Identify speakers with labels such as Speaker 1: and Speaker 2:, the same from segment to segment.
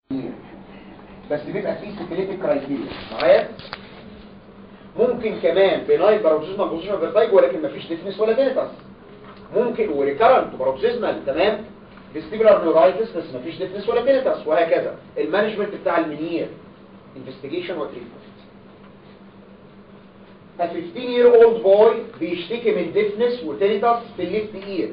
Speaker 1: بس بيبقى فيه سيكليتيك كرايتيريا معايا ممكن كمان بنايت باروكسيزمال بوزيشن فيرتايج ولكن مفيش ديفنس ولا ديتاس ممكن وريكارنت باروكسيزمال تمام فيستيبولار نورايتس بس مفيش ديفنس ولا ديتاس وهكذا المانجمنت بتاع المنير انفستيجيشن وتريتمنت A 15 year old boy بيشتكي من ديفنس وتينيتاس في الليفت اير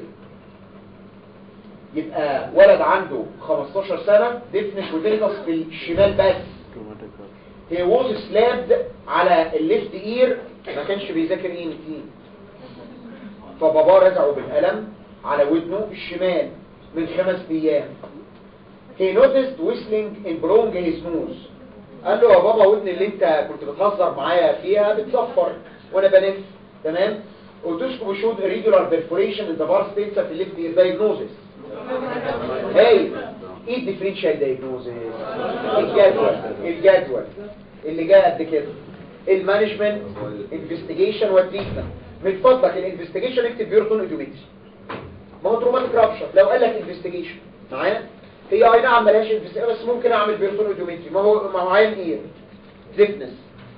Speaker 1: يبقى ولد عنده 15 سنة ديفنس وتينيتاس في الشمال بس he was slapped على الليفت اير ما كانش بيذاكر اي ام تي فباباه رزعه بالقلم على ودنه الشمال من خمس ايام he noticed whistling in blowing his nose قال له يا بابا ودني اللي انت كنت بتهزر معايا فيها بتصفر وانا بنف تمام وتشكو شود irregular perforation in the bar states في الليفت ear diagnosis هاي ايه الديفرنشال diagnosis الجدول الجدول اللي جاء قد كده المانجمنت انفستيجيشن والتريتمنت من فضلك الانفستيجيشن اكتب بيورتون ايدومتري ما هو تروماتيك رابشر لو قال لك انفستيجيشن معايا هي اي نعم ملهاش انفستيجيشن بس ممكن اعمل بيورتون ايدومتري ما هو ما هو عين ايه زيفنس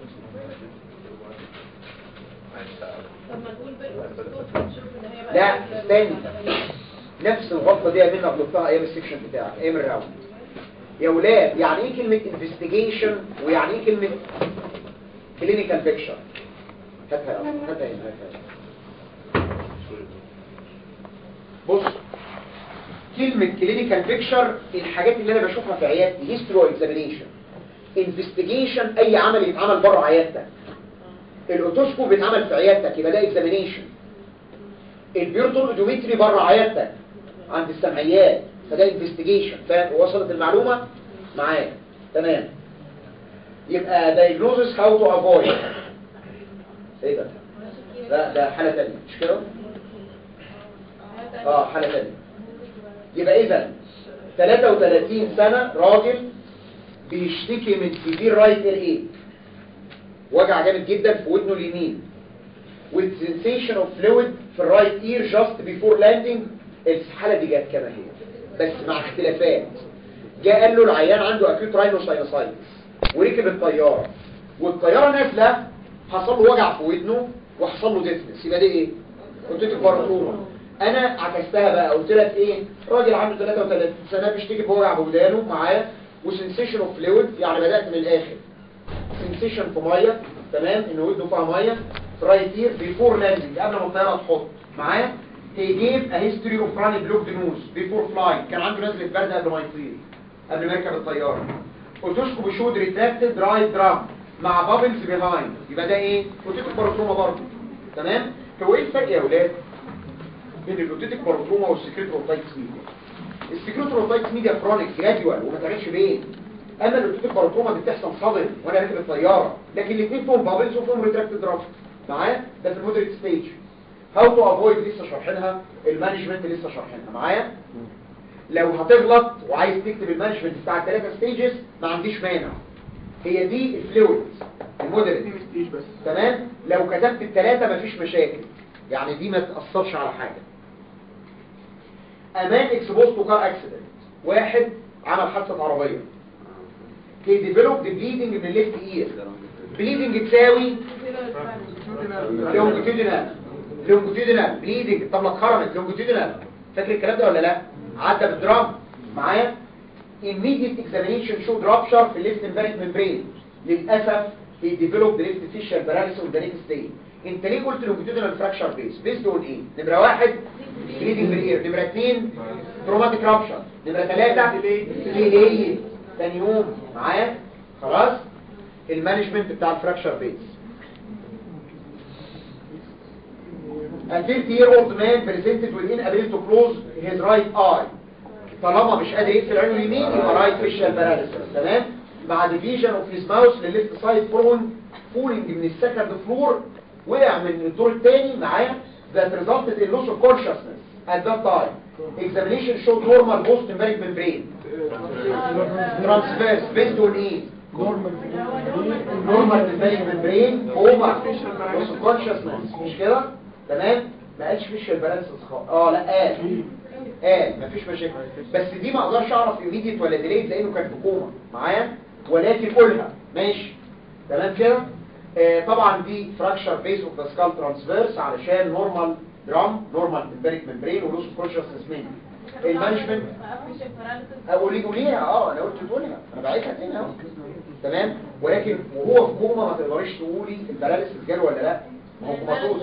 Speaker 2: طب ما نقول بالأسلوب نشوف ان هي بقى
Speaker 1: لا استني نفس الغلطه دي منها غلطتها ايام السكشن بتاعك ايام الراوند يا ولاد يعني ايه كلمه انفستيجيشن ويعني ايه كلمه كلينيكال بيكشر هاتها يا أخي، هاتها هنا هاتها هنا. بص كلمة كلينيكال بيكشر الحاجات اللي انا بشوفها في عيادتي هيستوري اكزامينيشن انفستيجيشن اي عمل يتعمل بره عيادتك الاوتوسكوب بيتعمل في عيادتك يبقى ده اكزامينيشن البيورتون اودومتري بره عيادتك عند السمعيات فده انفستيجيشن وصلت المعلومة معايا تمام يبقى diagnosis how to avoid ايه ده لا ده حالة تانية مش كده اه حالة تانية يبقى اذا 33 سنة راجل بيشتكي من سيفير رايت اير ايه وجع جامد جدا في ودنه اليمين with sensation of fluid في الرايت اير just before landing الحالة دي جت كما هي بس مع اختلافات جاء قال له العيان عنده acute rhinosinusitis وركب الطيارة والطيارة نازلة حصل له وجع في ودنه وحصل له ديفنس يبقى دي ايه؟ قلت لك باراتورا انا عكستها بقى قلت لك ايه؟ راجل عنده 33 سنة بيشتكي بوجع بودانه معاه وسنسيشن اوف فلويد يعني بدأت من الاخر سنسيشن في ميه تمام ان ودنه فيها ميه رايت اير بيفور لاندنج قبل ما الطياره تحط معاه he gave a history of running blocked nose before flying كان عنده نزله برد قبل ما يطير قبل ما يركب الطياره اوتوسكوب بشود ريتراكتد رايت درام مع بابلز بيهايند يبقى ده ايه اوتيتك باروتروما برضه تمام هو ايه الفرق يا اولاد بين الاوتيتك باروتروما والسكريتروتايتس ميديا السكريتروتايتس ميديا كرونيك جراديوال وما تعملش بين اما الاوتيتك باروتروما دي بتحصل صدم وانا راكب الطياره لكن الاثنين فيهم بابلز وفيهم ريتراكتد درام معايا ده في المودريت ستيج هاو تو افويد لسه شارحينها المانجمنت لسه شارحينها معايا لو هتغلط وعايز تكتب المانجمنت بتاع الثلاثه ستيجز ما عنديش مانع هي دي الفلويد المودريت تمام لو كتبت الثلاثه مفيش مشاكل يعني دي ما تاثرش على حاجه امان اكسبوز تو كار اكسيدنت واحد عمل حادثه عربيه كي ديفلوب دي بليدنج من الليفت اير بليدنج تساوي لونجيتودينال لونجيتودينال بليدنج الطبله اتخرمت لونجيتودينال فاكر الكلام ده ولا لا عدى بالدرام معايا immediate examination showed rupture في الليفت امبارك ممبرين للاسف he developed left facial paralysis on the next day انت ليه قلت longitudinal fracture base based on ايه نمره واحد bleeding من ear نمره اثنين traumatic rupture نمره ثلاثة delay ثاني يوم معايا خلاص المانجمنت بتاع الفراكشر بيس A 50 year old man presented with inability to close his right eye طالما مش قادر يقفل عينه اليمين يبقى رايت فيشال باراليسيس تمام مع ديفيجن اوف هيز ماوس للليفت سايد برون فولينج من السكند فلور وقع من الدور الثاني معاه that resulted in loss of consciousness at that time examination showed normal post tympanic membrane transverse based on ايه normal tympanic membrane coma loss of consciousness مش كده تمام ما قالش فيشال باراليسيس خالص اه لا قال قال مفيش مشاكل بس دي ما اقدرش اعرف ايميديت ولا ديليت لانه كان في كوما معايا ولكن قولها ماشي تمام كده آه طبعا دي فراكشر بيس اوف ذا سكال ترانسفيرس علشان نورمال درام نورمال امبيريك ممبرين ولوس كونشسنس مني المانجمنت اقول قوليها اه انا قلت تقولها انا بعيدها تاني اهو تمام ولكن وهو في كوما ما تقدريش تقولي الباراليسيس جاله ولا لا ما هو كوماتوز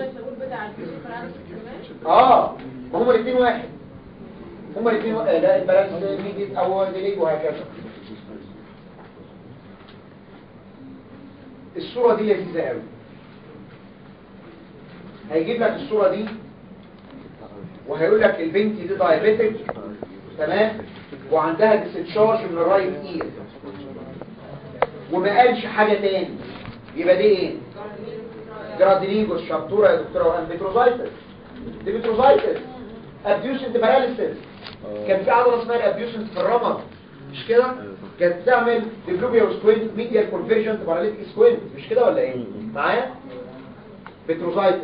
Speaker 1: اه ما هما الاثنين واحد هما الاثنين و... آه، لا البالانس ميديت او ديلي وهكذا الصورة دي لذيذة قوي هيجيب لك الصورة دي وهيقول لك البنت دي دايابيتك تمام وعندها ديستشارج من الرايت اير وما قالش حاجة تاني يبقى دي ايه جرادينيجوس شابتورا يا دكتوره وان بتروزايتس دي بتروزايتس ابديوسنت باراليسيس كان في عضله اسمها الابديوسنت في الرمد مش كده كانت بتعمل ديبلوبيا وسكوينت ميديال كونفرجنت باراليتيك سكوينت مش كده ولا ايه معايا بتروزايتس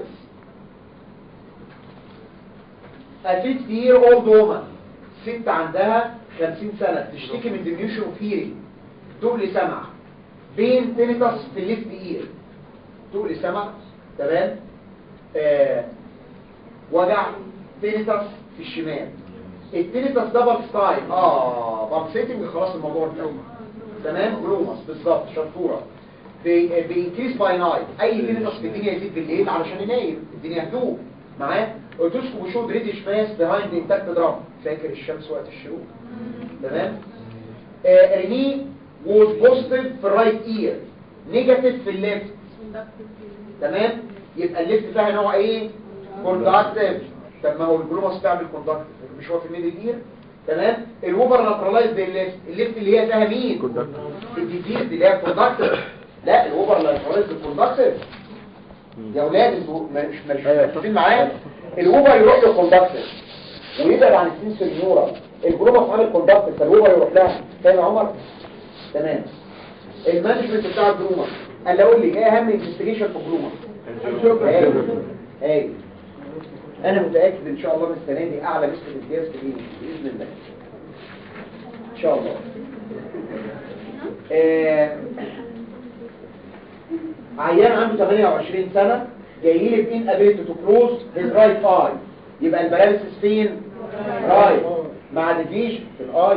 Speaker 1: A 50 year old woman ست عندها 50 سنة تشتكي من diminution of hearing تقل سمع بين تينيتس في الليفت اير تقل سمع تمام آه وجع تينيتس في الشمال التينيتس دبل ستايل اه بارسيتنج خلاص الموضوع ده تمام جلومس بالظبط شطوره بينكريس باي نايت اي تينيتس في الدنيا يزيد بالليل علشان ينام الدنيا هدوء معاه اوتوسكوب وشود ريدش ماس بيهايند انتاكت درام فاكر الشمس وقت الشروق تمام آه ريني was positive في الرايت اير نيجاتيف في الليفت تمام يبقى الليفت فيها نوع ايه كوندكتيف طب ما هو الجلوماس بتعمل كوندكتيف مش هو في الميدل اير تمام الوبر ناترلايز بالليفت الليفت اللي هي فيها مين الديزيز اللي هي كوندكتيف لا الوبر ناترلايز بالكوندكتيف يا اولاد انتوا مش مش متفقين معايا الوبر يروح للكوندكتيف ويبعد عن السنسور نورا الجلوماس عامل كوندكتيف فالوبر يروح لها فاهم يا عمر تمام المانجمنت بتاع الجلوماس قال لي قول لي ايه اهم انفستيجيشن في الجلوماس هاي هاي انا متاكد ان شاء الله من السنه دي اعلى نسبه امتياز في الإنجليزي باذن الله ان شاء الله آه، عيان عنده 28 سنه جاي لي بين ابيلتي تو كلوز هيز رايت اي يبقى الباراليسيس فين رايت مع ديفيجن في الاي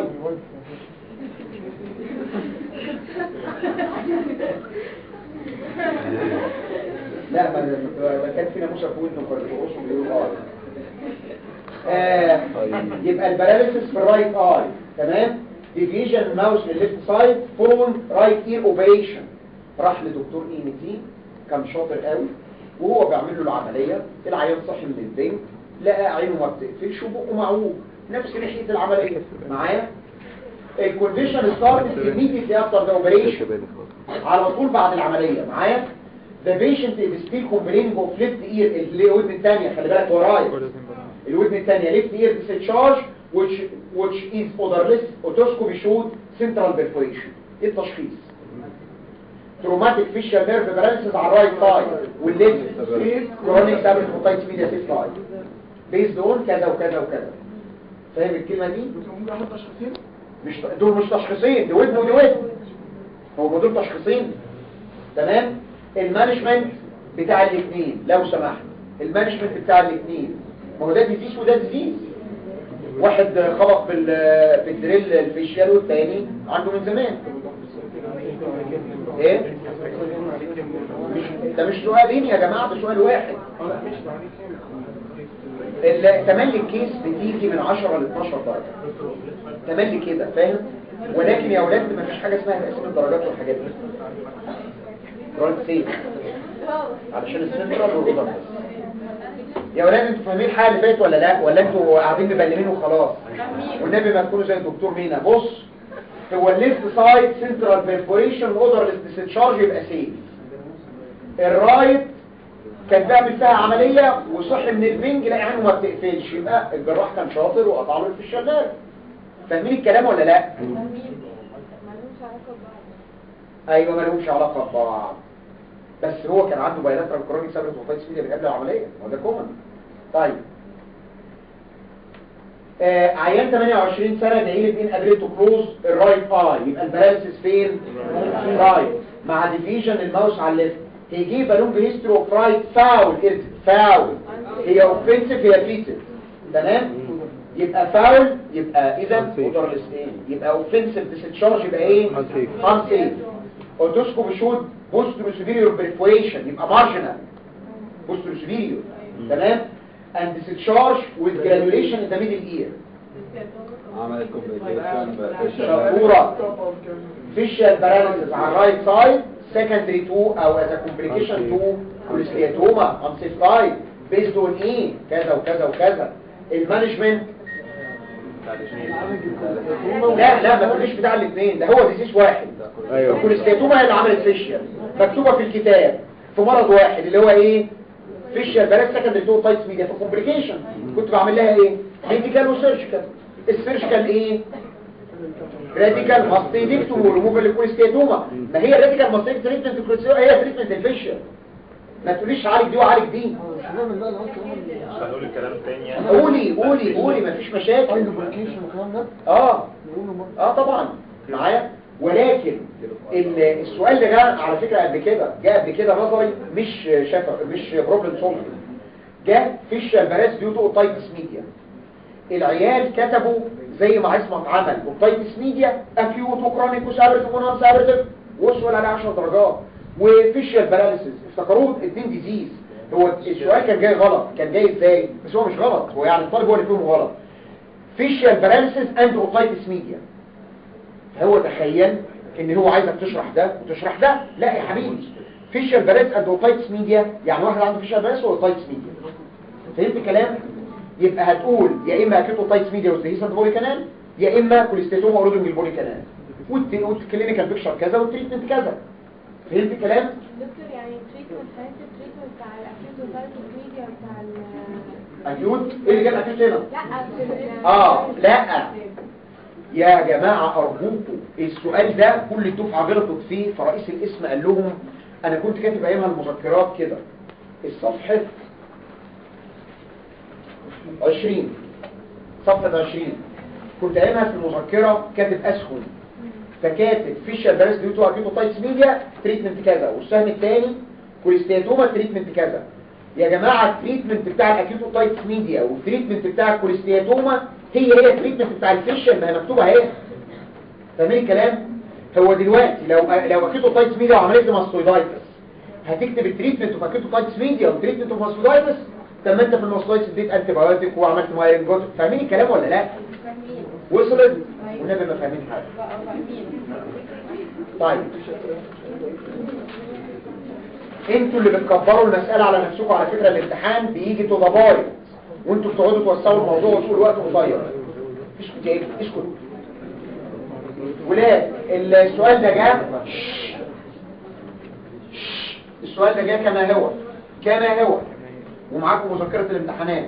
Speaker 1: لا ما ما كان في ناموسه في ودنه كانوا بيرقصوا بيقولوا اه آه، يبقى الباراليسيس في الرايت اي تمام ديفيجن ماوس من الليفت سايد فون رايت اير اوبريشن راح لدكتور اي ام تي كان شاطر قوي وهو بيعمل له العمليه العيان صحي من البنك لقى عينه ما بتقفلش وبقه معوج نفس ناحيه العمليه معايا الكونديشن ستارت immediately after the operation على طول بعد العملية معايا the patient is still complaining of left ear اللي هي الودن الثانية خلي بالك ورايا الودن الثانية left ear discharge which which is odorless otoscopy showed central perforation ايه التشخيص traumatic facial nerve paralysis على الرايت سايد والليفت chronic tablet otitis media fifth side based on كذا وكذا وكذا فاهم الكلمة دي؟ مش دول مش تشخيصين دي ودن ودي ودن هو دول تشخيصين تمام المانجمنت بتاع الاثنين لو سمحت المانجمنت بتاع الاثنين ما هو ده ديزيز وده ديزيز واحد خبط بال بالدريل الفيشيال والتاني عنده من زمان ايه مش ده مش سؤالين يا جماعه ده سؤال واحد ال- تملي الكيس بتيجي من 10 ل 12 درجه تملي كده فاهم ولكن يا اولاد ما فيش حاجه اسمها تقسيم الدرجات والحاجات دي درجه سيف علشان السنترال والاوردر بس يا اولاد انتوا فاهمين الحاجه اللي فاتت ولا لا ولا انتوا قاعدين مبلمين وخلاص والنبي ما تكونوا زي الدكتور مينا بص هو الليفت سايد سنترال بيرفوريشن اوردر ديسشارج يبقى سيف الرايت كان بيعمل فيها عملية وصحي من البنج لقى عينه ما بتقفلش يبقى الجراح كان شاطر وقطع له في الشغال فاهمين الكلام ولا لا ايوه ما لهمش علاقه ببعض بس هو كان عنده بايلاترال كرونيك سابرت وفايتس ميديا من قبل العمليه وده كومن طيب آه عيان 28 سنه جاي لي بين ابريتو كلوز الرايت اي يبقى الباراليسيس فين رايت مع ديفيجن الماوس على الليفت هيجيب لونج هيستوري اوف رايت فاول فاول هي اوفنسيف هي فيتد تمام يبقى فاول يبقى اذا اوترلس ايه يبقى اوفنسيف ديسشارج يبقى ايه
Speaker 3: Unsafe.
Speaker 1: انسيف اوتوسكوب شود بوسترو سوبيريور بريفويشن يبقى مارجنال بوسترو سوبيريور تمام and discharge with granulation in the middle ear
Speaker 3: عملت كومبليكيشن
Speaker 1: شطورة فيشال باراليسيس على الرايت سايد secondary to او as a complication to كوليستياتوما unsafe based on ايه كذا وكذا وكذا المانجمنت لا لا ما تقوليش بتاع الاثنين ده هو ديزيز واحد
Speaker 3: ايوه
Speaker 1: الكوليستياتوما هي اللي عملت فيشيال مكتوبة في الكتاب في مرض واحد اللي هو ايه فيشيال بلاش سكندري تو تايتس ميديا في كومبليكيشن كنت بعمل لها ايه ميديكال وسيرجيكال السيرجيكال ايه راديكال ماستيدكتوم وريموفال الكوليستياتوما ما هي الراديكال ماستيدكتوم تريتمنت الكوليستياتوما هي تريتمنت الفيشيال ما تقوليش عالج دي وعالج دي
Speaker 2: مش هنقول الكلام تاني يعني
Speaker 1: قولي قولي قولي مفيش مشاكل اه اه طبعا معايا ولكن ال- السؤال ده جاء على فكرة قبل كده جاء قبل كده نظري مش شفا مش بروبلم سولفنج جاء فيش البراس ديوتو اوتايتس ميديا العيال كتبوا زي ما عصمت عمل اوتايتس ميديا اكيوت وكرونيك وسابرتيف ونون سابرتيف وصلوا على 10 درجات وفيشيال باراليسيس افتكروه اتنين ديزيز هو السؤال كان جاي غلط كان جاي ازاي بس هو مش غلط هو يعني الطالب هو اللي فيهم غلط فيشيال باراليسيس اند اوتايتس ميديا هو تخيل ان هو عايزك تشرح ده وتشرح ده لا يا حبيبي فيشيال باراليس اند اوتايتس ميديا يعني واحد عنده فيشيال باراليس واوتايتس ميديا فهمت كلام يبقى هتقول يا اما اكيد اوتايتس ميديا والدهيسنت بولي كانال يا اما كوليستيتوما اورودنج البولي كانال والت- والكلينيكال بيكشر كذا والتريتمنت كذا فهمت الكلام
Speaker 4: دكتور يعني تريتمنت حياتي التريتمنت بتاع الاكيوت وفايتال ميديا بتاع ال
Speaker 1: اكيوت ايه اللي جاب اكيوت هنا
Speaker 4: لا في ال-
Speaker 1: آه، لا. يا جماعة أرجوكم السؤال ده كل الدفعة غلطت فيه فرئيس الاسم قال لهم أنا كنت كاتب أيامها المذكرات كده الصفحة 20 صفحة 20 كنت أيامها في المذكرة كاتب أسهم فكاتب فيشال بارس ديوتو أكيوتوتايتس ميديا تريتمنت كذا والسهم الثاني كوليستياتوما تريتمنت كذا يا جماعة التريتمنت بتاع الاكيوتوتايتس ميديا والتريتمنت بتاع الكوليستياتوما هي هي التريتمنت بتاع الفيشل ما هي مكتوبة اهي فاهمين الكلام هو دلوقتي لو لو اكيوتوتايتس ميديا وعمليه ماستويدايتس هتكتب التريتمنت اوف اكيوتوتايتس ميديا والتريتمنت اوف ماستويدايتس طب ما انت في الماستويدايتس اديت انتي بايوتيك وعملت مايرنجوت فاهمين الكلام ولا لا
Speaker 4: فاهمين
Speaker 1: وصلت والنبي ما فاهمين حاجه
Speaker 4: بقى فاهمين
Speaker 1: طيب انتوا اللي بتكبروا المسألة على نفسكم على فكرة الامتحان بيجي تو ذا بوينت وانتوا بتقعدوا توسعوا الموضوع وتقولوا الوقت قصير اسكت يا ابني اسكت ولاد السؤال ده جاء السؤال ده جاء كما هو كما هو ومعاكم مذكرة الامتحانات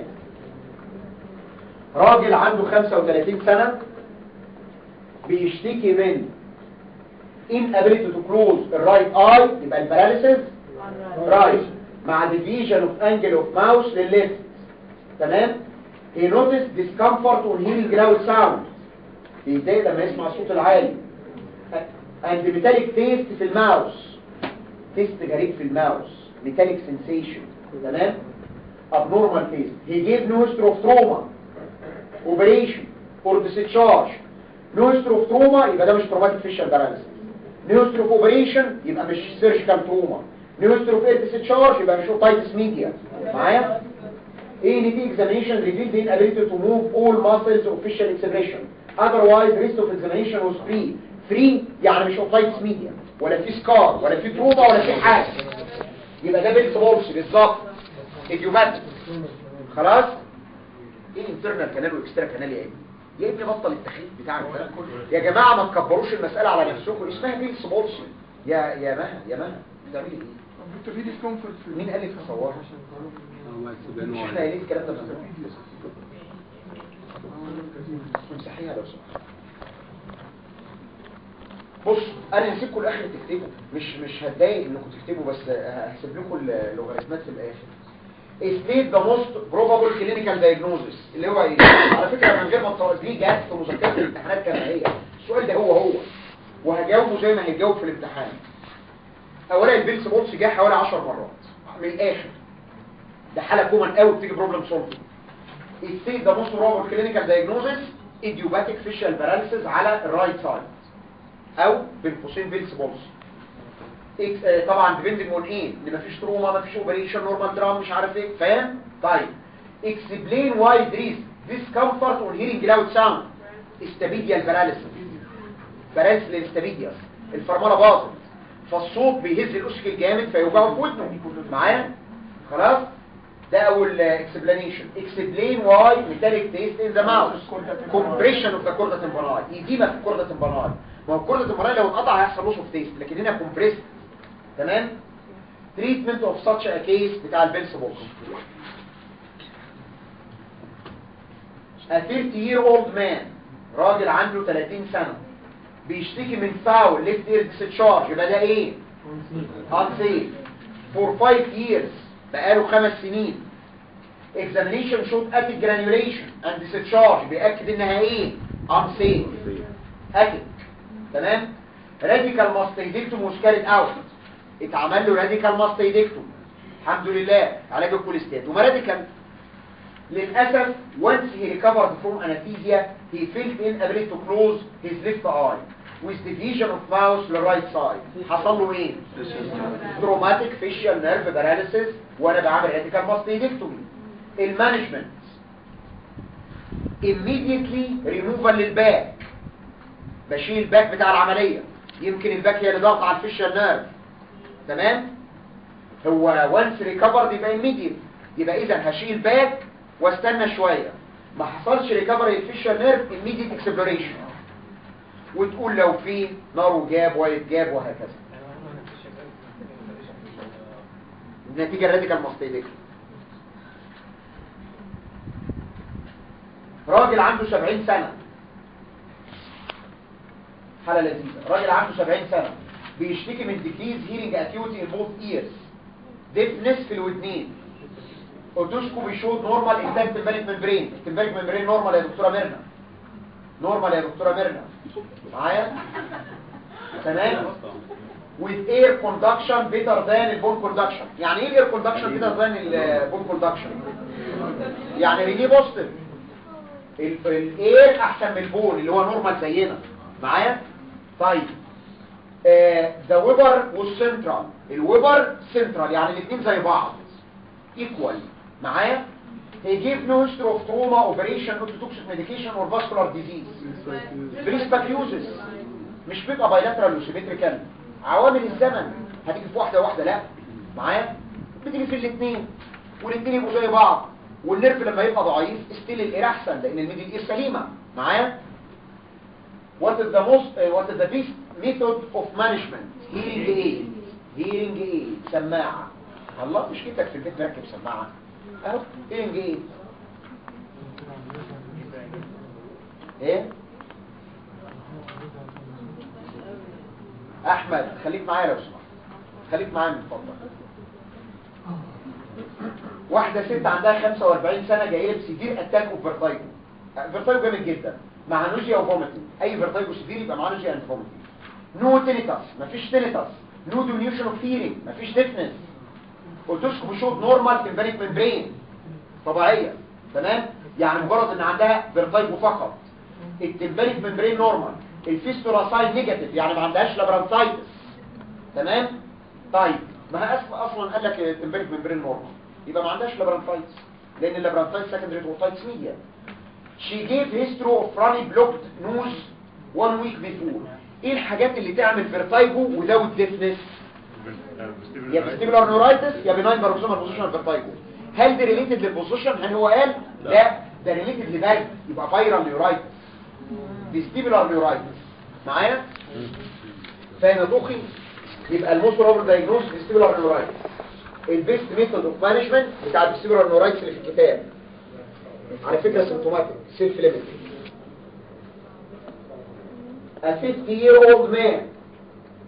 Speaker 1: راجل عنده 35 سنة بيشتكي من inability to close the right eye يبقى الباراليسيس right مع division of angle of mouse للليفت تمام he noticed discomfort on hearing loud sound بيتضايق لما يسمع الصوت العالي and metallic taste في الماوس تيست غريب في الماوس metallic sensation تمام abnormal taste he gave no history of trauma operation or discharge no history of trauma يبقى ده مش traumatic facial paralysis no history of operation يبقى مش surgical trauma no history of air discharge يبقى مش otitis media معايا ANT examination revealed the inability to move all muscles of facial expression otherwise rest of examination was free free يعني مش otitis media ولا في سكار ولا في تروما ولا في حاجة يبقى ده بيلز بولس بالظبط ايديوماتيك خلاص ايه انترنال كانال واكسترا كانال يا ابني يا ابني بطل التخليف بتاعك ده يا جماعه ما تكبروش المساله على نفسكم اسمها بيلز بولس يا يا مها يا مها بتعملي ايه
Speaker 5: كنت في ديسكومفورت في
Speaker 1: مين قال لك تصورها مش احنا قايلين الكلام ده من زمان امسحيها لو سمحت بص انا هسيبكم الاخر تكتبوا مش مش هتضايق انكم تكتبوا بس هسيب لكم اللوغاريتمات في الاخر state the most probable clinical diagnosis اللي هو ايه على فكره من غير ما تطلع دي جات في مذكره الامتحانات كما هي السؤال ده هو هو وهجاوبه زي ما هيجاوب في الامتحان اولا البيلس بولس جه حوالي 10 مرات من الاخر ده حاله كومن قوي بتيجي بروبلم سولفنج state the most probable clinical diagnosis idiopathic facial paralysis على الرايت سايد او بين قوسين بيلس بولس إكس- آه، طبعا ديبندنج اون ايه ان مفيش تروما مفيش اوبريشن نورمال درام مش عارف ايه فاهم طيب explain why there is discomfort on hearing loud sound استابيديال paralysis paralysis للاستابيدياس الفرمله باظت فالصوت بيهز الاوسكل جامد فيوجعه في ودنه معايا خلاص ده اول اكسبلانيشن explain why metallic taste in the mouth compression of the chorda tympani ايديما في الكوردا تمباناي ما هو الكوردا تمباناي لو اتقطع هيحصل loss of taste لكن هنا compressed تمام treatment of such a case بتاع البيلس بوكس a 30 year old man راجل عنده 30 سنة بيشتكي من foul left ear discharge يبقى ده ايه unsafe for 5 years بقاله خمس سنين examination showed acid granulation and discharge بيأكد انها ايه unsafe acid تمام radical mastectomy was carried out اتعمل له radical mastectomy الحمد لله علاج الكوليستات وما radical للأسف once he recovered from anesthesia he felt inability to close his left eye with division of mouse to the right side حصل له ايه traumatic facial nerve paralysis وانا بعمل radical mastectomy المانجمنت immediately removal للباك بشيل الباك بتاع العملية يمكن الباك هي اللي ضغط على الفيشال نيرف تمام هو وانس ريكفرد يبقى immediate يبقى اذا هشيل باك واستنى شوية ما حصلش ريكفري الفيشال نيرف immediate exploration وتقول لو في نار جاب وايت جاب وهكذا النتيجة الراديكال ماستيدكتومي راجل عنده 70 سنة حالة لذيذة راجل عنده 70 سنة بيشتكي من decreased hearing acuity in both ears deafness في الودنين اوتوسكوبي شود نورمال انتاج تمباليك ممبرين التمباليك ممبرين نورمال يا دكتورة ميرنا نورمال يا دكتورة ميرنا معايا تمام with air conduction better than البون conduction يعني ايه air conduction better than البون conduction يعني رينيه بوستيف الاير احسن من البون اللي هو نورمال زينا معايا طيب ذا ويبر والسنترال الويبر سنترال يعني الاثنين زي بعض ايكوال معايا he gave no history of trauma operation toxic medication or vascular disease بريسباكيوزس مش بيبقى بايلاترال وسيمتريكال عوامل الزمن هتيجي في واحده واحده لا معايا بتيجي في الاثنين والاثنين يبقوا زي بعض والنرف لما يبقى ضعيف ستيل الاير احسن لان الميدل اير سليمه معايا what is the most uh, what is the best method of management hearing aid hearing aid سماعه الله مش كتك في البيت مركب سماعه اهو hearing aid ايه احمد خليك معايا لو سمحت خليك معايا من فضلك واحدة ست عندها 45 سنة جاية بسيفير اتاك اوف فيرتايجو فيرتايجو جامد جدا مع نوجيا وفوميتنج اي فيرتايجو سيفير يبقى معاه نوجيا اند فوميتنج نو تينيتاس مفيش تينيتاس نو ديميوشن اوف هيرنج مفيش ديفنس اوتوسكوب شوت نورمال تمبانيك ممبرين طبيعية تمام يعني مجرد ان عندها فيرتايجو فقط التمبانيك ممبرين نورمال الفيستولا سايد نيجاتيف يعني ما عندهاش لابرانسايتس تمام طيب ما هي أصلا اصلا قال لك التمبانيك ممبرين نورمال يبقى ما عندهاش لابرانسايتس لان اللابرانسايتس سكندري اوتايتس ميديا she gave history of runny blocked nose one week before ايه الحاجات اللي تعمل فيرتايجو without deafness يا vestibular neuritis يا benign paroxysmal positional vertigo هل ده ريليتد للبوزيشن هل هو قال لا ده ريليتد لباك يبقى فايرال نيورايتس vestibular neuritis معايا فاهم يا دوخي يبقى الموست بروبل دايجنوز vestibular neuritis البيست ميثود اوف مانجمنت بتاع الفيستيبولار نورايتس اللي في الكتاب على فكره سيمتوماتيك سيلف ليميتنج A 50 year old man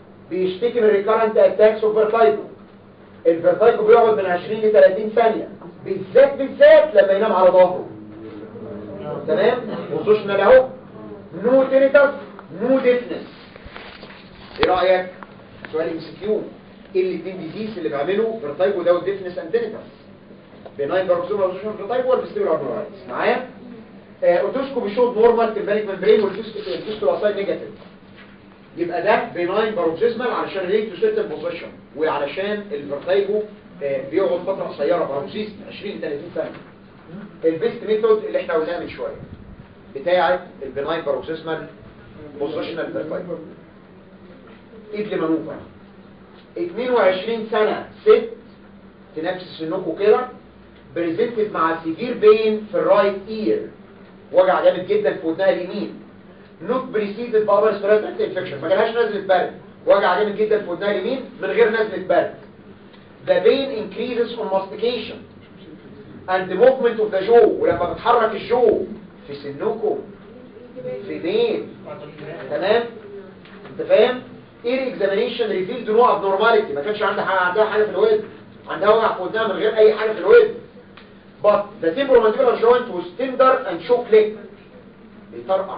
Speaker 1: بيشتكي من recurrent attacks of vertigo الفيرتايجو بيقعد من 20 ل 30 ثانية بالذات بالذات لما ينام على ظهره تمام بوزيشنال اهو نو تينيتاس نو ديفنس ايه رايك سؤال ام سي كيو ايه الاثنين ديزيز اللي بيعملوا فيرتايجو ده والديفنس اند تينيتاس بناين باروكسيمال بوزيشن فيرتايجو والفيستيبولار نورايتس معايا آه، اوتوسكوبي شوت نورمال تمبانيك ممبرين والفيستولا نيجاتيف يبقى ده بناين باروكسيزمال علشان ريت تو سيت بوزيشن وعلشان الفيرتايجو آه، بيقعد فتره قصيره باروكسيزم 20 30 سنه البيست ميثود اللي احنا قلناها من شويه بتاعه البناين باروكسيزمال بوزيشنال فيرتايجو ايد لمانوفر 22 سنه ست في نفس سنكم كده بريزنتد مع سيفير بين في الرايت اير وجع جامد جدا في ودنها اليمين نوت بريسيدد بابر ريسبيراتوري انفكشن ما جالهاش نزله برد وجع جامد جدا في ودنها اليمين من غير نزله برد The pain increases on mastication and the movement of the jaw ولما بتحرك الجو في سنكم في بين تمام انت فاهم اير اكزامينيشن ريفيلد نوع ابنورماليتي ما كانش عندها حاجه عندها حاجه في الود عندها وجع في ودنها من غير اي حاجه في الود but the temporomandibular joint was tender and shock leg بيطرقع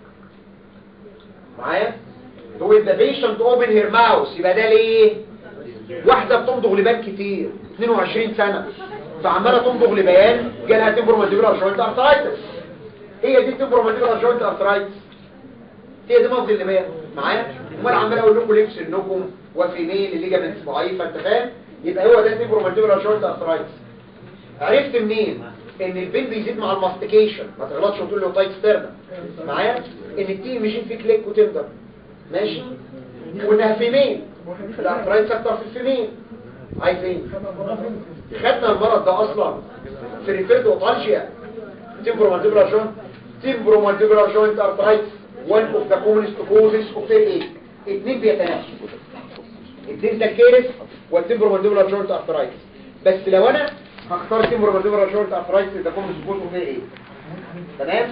Speaker 1: معايا with the patient open her mouth يبقى ده ليه واحده بتمضغ لبان كتير 22 سنه فعماله تمضغ لبان جالها temporomandibular joint arthritis هي دي temporomandibular joint arthritis هي دي مضغ اللبان معايا امال عمال اقول لكم لبس انكم وفي ميل الليجامنتس ضعيفه انت فاهم يبقى هو ده temporomandibular joint arthritis عرفت منين ان البين بيزيد مع الماستيكيشن ما تغلطش وتقول له تايت ستيرنا معايا ان التي مشين في كليك وتندر ماشي وانها فيمين الارثرايتس اكتر في الفيمين عايزين خدنا المرض ده اصلا في ريفيرتوبالجيا تمبرومانتيبولار جوينت تمبرومانتيبولار جوينت ارثرايتس one of the commonest causes of ايه اتنين بيتنافسوا اتنين تكيرس والتمبرومانتيبولار جوينت ارثرايتس بس لو انا هختار تمبرومانتيبولار جوينت ارثرايتس ده كومونست كوز اوف ايه تمام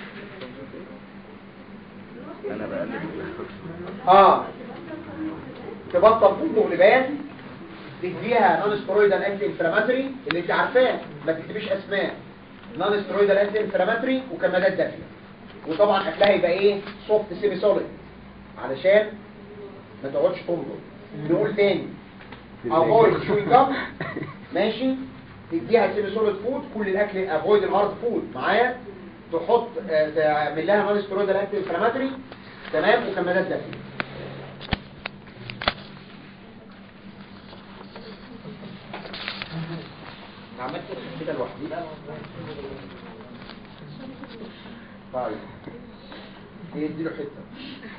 Speaker 2: انا بقلب
Speaker 1: اه تبطل تنضغ لبان تديها نون سترويدال انتي انفلاماتوري اللي انت عارفاه ما تكتبيش اسماء نون سترويدال انتي انفلاماتوري وكمادات دافيه وطبعا اكلها يبقى ايه سوفت سيمي سوليد علشان ما تقعدش تنضغ نقول تاني افويد شوينج جام ماشي تديها سيمي سوليد فود كل الاكل افويد الهارد فود معايا تحط آه، تعمل لها نون سترويدال انتي انفلاماتوري تمام وكمادات دافيه عملت كده لوحدي طيب يديله حته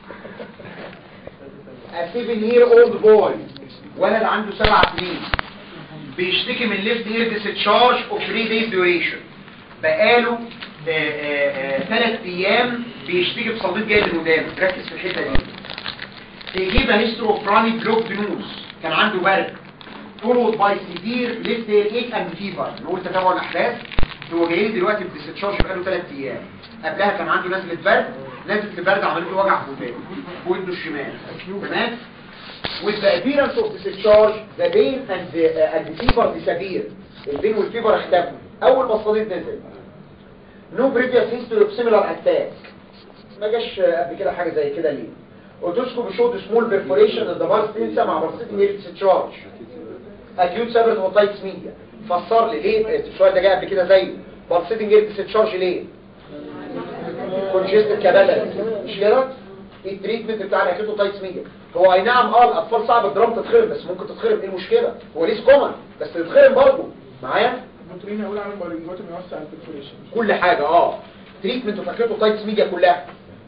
Speaker 1: A seven year old boy ولد عنده سبع سنين بيشتكي من ليفت اير ديسشارج اوف 3 days duration بقاله ثلاث ايام بيشتكي بصديد جاي من ودانه ركز في الحته دي تجيب هيسترو براني بلوك دنوز كان عنده برد followed by severe left ear ache and fever نقول تتابع الاحداث هو جاي لي دلوقتي بديسشارج بقاله 3 ايام قبلها كان عنده نزله برد نزله البرد عملت له وجع في ودانه في ودنه الشمال تمام with the appearance of discharge the pain and the, uh, and the fever disappear البين والفيبر اختفوا اول ما الصديد نزل no previous history of similar attack ما جاش قبل كده حاجه زي كده ليه اوتوسكوب شود سمول بيرفوريشن ان ذا بارس تنسى مع برسيتنج اير ديسشارج اكيوت سابرت اوتايتس ميديا فسر لي ليه السؤال ده جاي قبل كده زي برسيتنج اير ديسشارج ليه كونجستد كابالاري مش كده ايه التريتمنت بتاع الاكيوت اوتايتس ميديا هو اي نعم اه الاطفال صعب الدرام تتخرب بس ممكن تتخرب ايه المشكله هو ليس كومن بس تتخرب برضه معايا
Speaker 5: الدكتورين هيقول على المريضات انه يوسع البرفوريشن
Speaker 1: كل حاجة اه تريتمنت اوف اكيوت اوتايتس ميديا كلها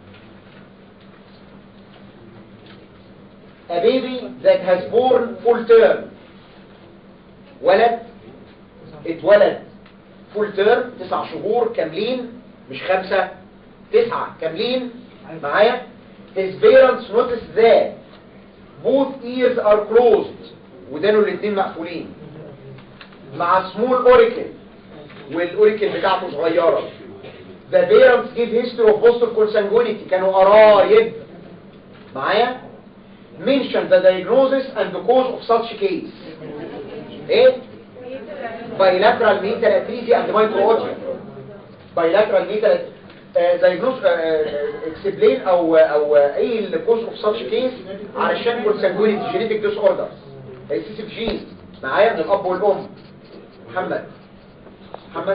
Speaker 1: A baby that has born full term ولد اتولد فول تيرم تسع شهور كاملين مش خمسة تسعة كاملين معايا his parents notice that both ears are closed ودانه الاتنين مقفولين مع small auricle والاوريكل بتاعته صغيرة the parents give history of postal consanguinity كانوا قرايب معايا mention the diagnosis and the cause of such case ايه بايلاترال ميتال اتريزي اند مايكرو بايلاترال ميتال دايجنوز اكسبلين او او ايه الكوز اوف ساتش كيس علشان كونسانجوينيتي جينيتك ديس اوردرز السيسيف جين معايا من الاب والام محمد محمد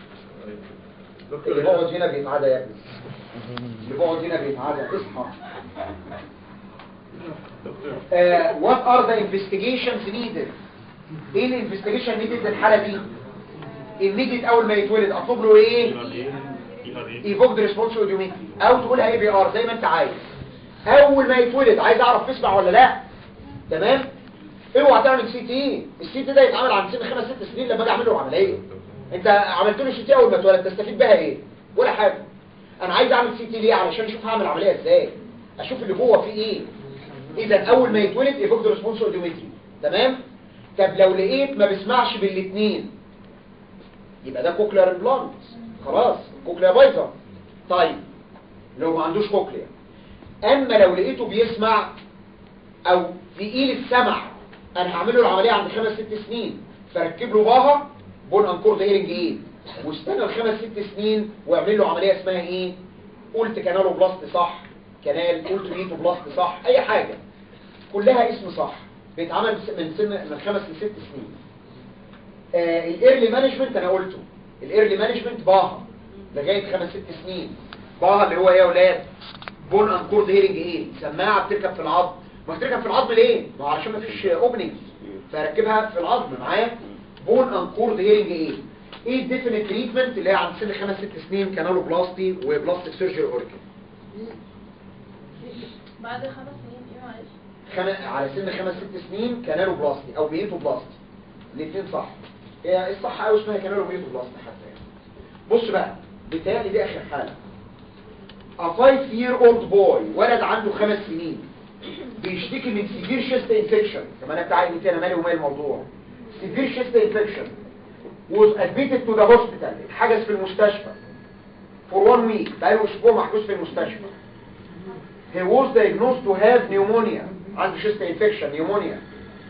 Speaker 1: اللي بيقعد هنا بيتعدى يا ابني اللي بيقعد هنا بيتعدى اصحى وات ار ذا انفستيجيشنز نيدد ايه الانفستيجيشن نيدد للحاله دي immediate اول ما يتولد اطلب له ايه ايفوكد ريسبونس اوديومتري او تقولها اي بي ار زي ما انت عايز اول ما يتولد عايز اعرف تسمع ولا لا تمام اوعى تعمل سي تي السي تي ده يتعمل عند سن خمس ست سنين لما اجي اعمل له عمليه انت عملت له سي تي اول ما اتولد تستفيد بها ايه ولا حاجه انا عايز اعمل سي تي ليه علشان اشوف هعمل عمليه ازاي اشوف اللي جوه فيه ايه اذا اول ما يتولد ايفوكد ريسبونس اوديومتري تمام طب لو لقيت ما بيسمعش بالاثنين يبقى ده كوكلير امبلانت خلاص كوكليا بايظه طيب لو ما عندوش كوكليا اما لو لقيته بيسمع او تقيل السمع انا هعمل له العمليه عند خمس ست سنين فركب له باها بون انكور هيرنج ايه واستنى الخمس ست سنين واعمل له عمليه اسمها ايه قلت كانالو بلاست صح كانال قلت ميتو بلاست صح اي حاجه كلها اسم صح بيتعمل من سن من خمس لست سنين آه الايرلي مانجمنت انا قلته الايرلي مانجمنت باها لغايه خمس ست سنين باها اللي هو ايه يا اولاد بون انكورد هيرنج ايه سماعه بتركب في العظم ما بتركب في العظم ليه ما هو عشان ما فيش اوبننج فركبها في العظم معايا بون انكورد هيرنج ايه ايه الديفينيت تريتمنت اللي هي عند سن خمس ست سنين كانالو بلاستي وبلاستيك سيرجري اوركن
Speaker 4: بعد خمس سنين ايه معلش
Speaker 1: خم... على سن خمس ست سنين كانالو بلاستي او ميتو بلاستي الاثنين صح هي الصح قوي اسمها كانالو ميتو بلاستي حتى يعني. بص بقى بتهيألي دي اخر حاله A five year old boy ولد عنده خمس سنين بيشتكي من سيفير شيست انفكشن كمان انت عارف انت انا مالي ومال الموضوع سيفير شيست انفكشن was admitted to the hospital اتحجز في المستشفى for one week بقاله اسبوع محجوز في المستشفى he was diagnosed to have pneumonia عنده شيست انفكشن pneumonia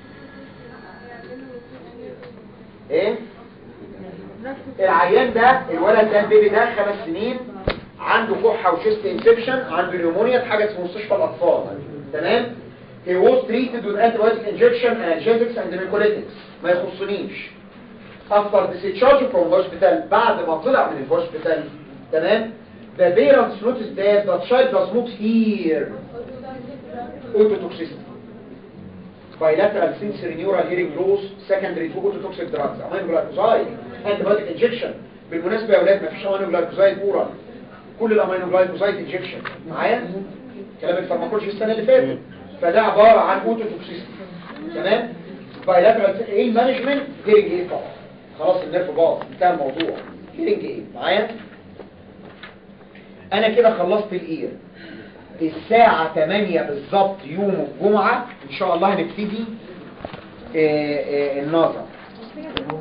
Speaker 1: ايه العيان ده الولد ده البيبي ده خمس سنين عنده كحة وشيست انفكشن عنده نيومونيا اتحجز في مستشفى الاطفال تمام he was treated with antibiotic injection analgesics and mucolytics ما يخصنيش after discharge from hospital بعد ما طلع من الهوسبيتال تمام the parents noticed that the child does not hear ototoxicity bilateral sensory neural hearing loss secondary to ototoxic drugs amino glycoside antibiotic injection بالمناسبة يا اولاد مفيش امينو جلايكوزايد اورال كل الامينو جلايكوزايد انجكشن معايا كلام الفارماكولوجي السنه اللي فاتت فده عباره عن اوتوتوكسيستي تمام بايلاترال ايه المانجمنت هيرنج ايه طبعا خلاص النيرف باظ انتهى الموضوع هيرنج ايه معايا انا كده خلصت الاير الساعة 8 بالظبط يوم الجمعة ان شاء الله هنبتدي آه، آه، النظر